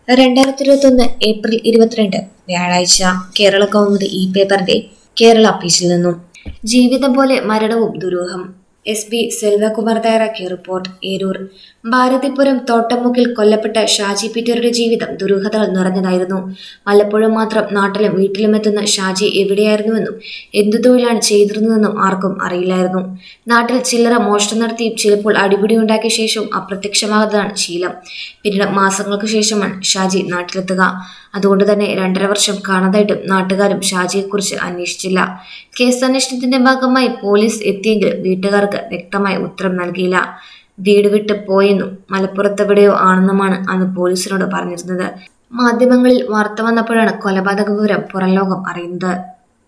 രണ്ടായിരത്തി ഇരുപത്തൊന്ന് ഏപ്രിൽ ഇരുപത്തിരണ്ട് വ്യാഴാഴ്ച കേരള കൗമുദി ഈ പേപ്പറിന്റെ കേരള പേജിൽ നിന്നും ജീവിതം പോലെ മരണവും ദുരൂഹം എസ് ബി സെൽവകുമാർ തയ്യാറാക്കിയ റിപ്പോർട്ട് ഏരൂർ ഭാരതിപുരം തോട്ടമുക്കിൽ കൊല്ലപ്പെട്ട ഷാജി പീറ്ററുടെ ജീവിതം ദുരൂഹതകൾ നിറഞ്ഞതായിരുന്നു വല്ലപ്പോഴും മാത്രം നാട്ടിലും വീട്ടിലും എത്തുന്ന ഷാജി എവിടെയായിരുന്നുവെന്നും എന്തു തൊഴിലാണ് ചെയ്തിരുന്നതെന്നും ആർക്കും അറിയില്ലായിരുന്നു നാട്ടിൽ ചില്ലറ മോഷണം നടത്തിയും ചിലപ്പോൾ അടിപിടി ഉണ്ടാക്കിയ ശേഷവും അപ്രത്യക്ഷമാകുന്നതാണ് ശീലം പിന്നീട് മാസങ്ങൾക്ക് ശേഷമാണ് ഷാജി നാട്ടിലെത്തുക അതുകൊണ്ട് തന്നെ രണ്ടര വർഷം കാണാതായിട്ടും നാട്ടുകാരും ഷാജിയെക്കുറിച്ച് അന്വേഷിച്ചില്ല കേസ് അന്വേഷണത്തിന്റെ ഭാഗമായി പോലീസ് എത്തിയെങ്കിലും വീട്ടുകാർക്ക് വ്യക്തമായ ഉത്തരം നൽകിയില്ല വീട് വിട്ട് പോയെന്നും മലപ്പുറത്തെവിടെയോ ആണെന്നുമാണ് അന്ന് പോലീസിനോട് പറഞ്ഞിരുന്നത് മാധ്യമങ്ങളിൽ വാർത്ത വന്നപ്പോഴാണ് കൊലപാതക വിവരം പുറംലോകം അറിയുന്നത്